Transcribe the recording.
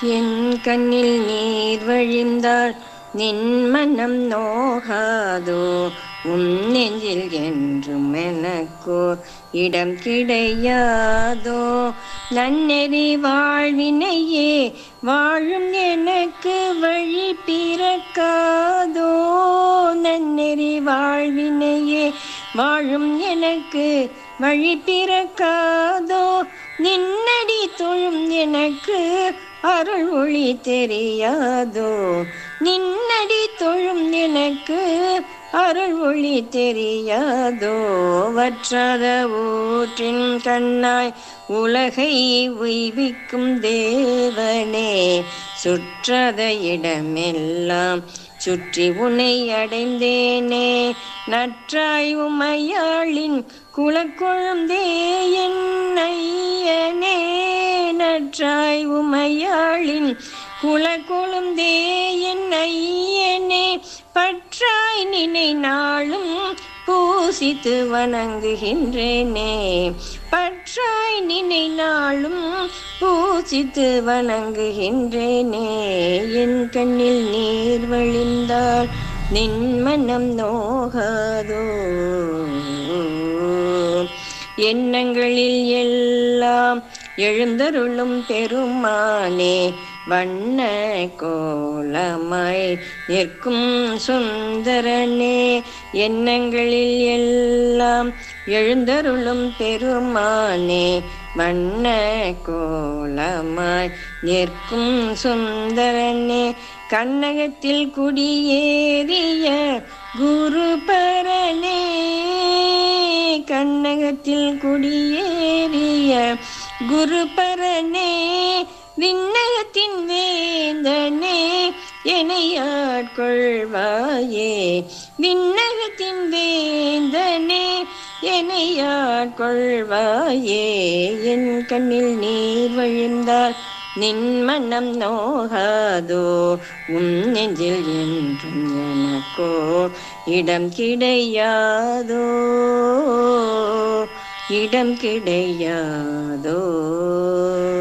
என் கண்ணில் நீர் வழிந்தால் நின் மனம் நோகாதோ உன் நெஞ்சில் என்றும் எனக்கோ இடம் கிடையாதோ நன்னெறி வாழ்வினையே வாழும் எனக்கு வழி பிறக்காதோ நன்னெறி வாழ்வினையே வாழும் எனக்கு வழி பிறக்காதோ நின்னடி தொழும் எனக்கு அருள் ஒளி தெரியாதோ நின்னடி தொழும் எனக்கு அருள் ஒளி தெரியாதோ வற்றாத ஊற்றின் கண்ணாய் உலகை உய்விக்கும் தேவனே சுற்றாத இடமெல்லாம் சுற்றி உனை அடைந்தேனே நற்றாய் உமையாளின் குலக்குழந்தே என் ஐயனே நற்றாய் உமையாளின் குலக்குழந்தே என் ஐயனே பற்றாய் நினை நாளும் பூசித்து வணங்குகின்றேனே பற்றாய் நினை நாளும் பூசித்து வணங்குகின்றேனே என் கண்ணில் நீர் வழிந்தால் நின் மனம் நோகாதோ எண்ணங்களில் எல்லாம் எழுந்தருளும் பெருமானே வண்ண கோலமாய் நிற்கும் சுந்தரனே எண்ணங்களில் எல்லாம் எழுந்தருளும் பெருமானே வண்ண கோலமாய் நிற்கும் சுந்தரனே கண்ணகத்தில் குடியேறிய குருபரனே கண்ணகத்தில் குடியேறிய குருபரனே விண்ணகத்தின் வேந்தனே எனையாட்கொள்வாயே விண்ணகத்தின் வேந்தனே எனையாட்கொள்வாயே என் கண்ணில் நீர் வழிந்தால் நின் மனம் நோகாதோ உன் நெஞ்சில் என்றும் எனக்கோ இடம் கிடையாதோ இடம் கிடையாதோ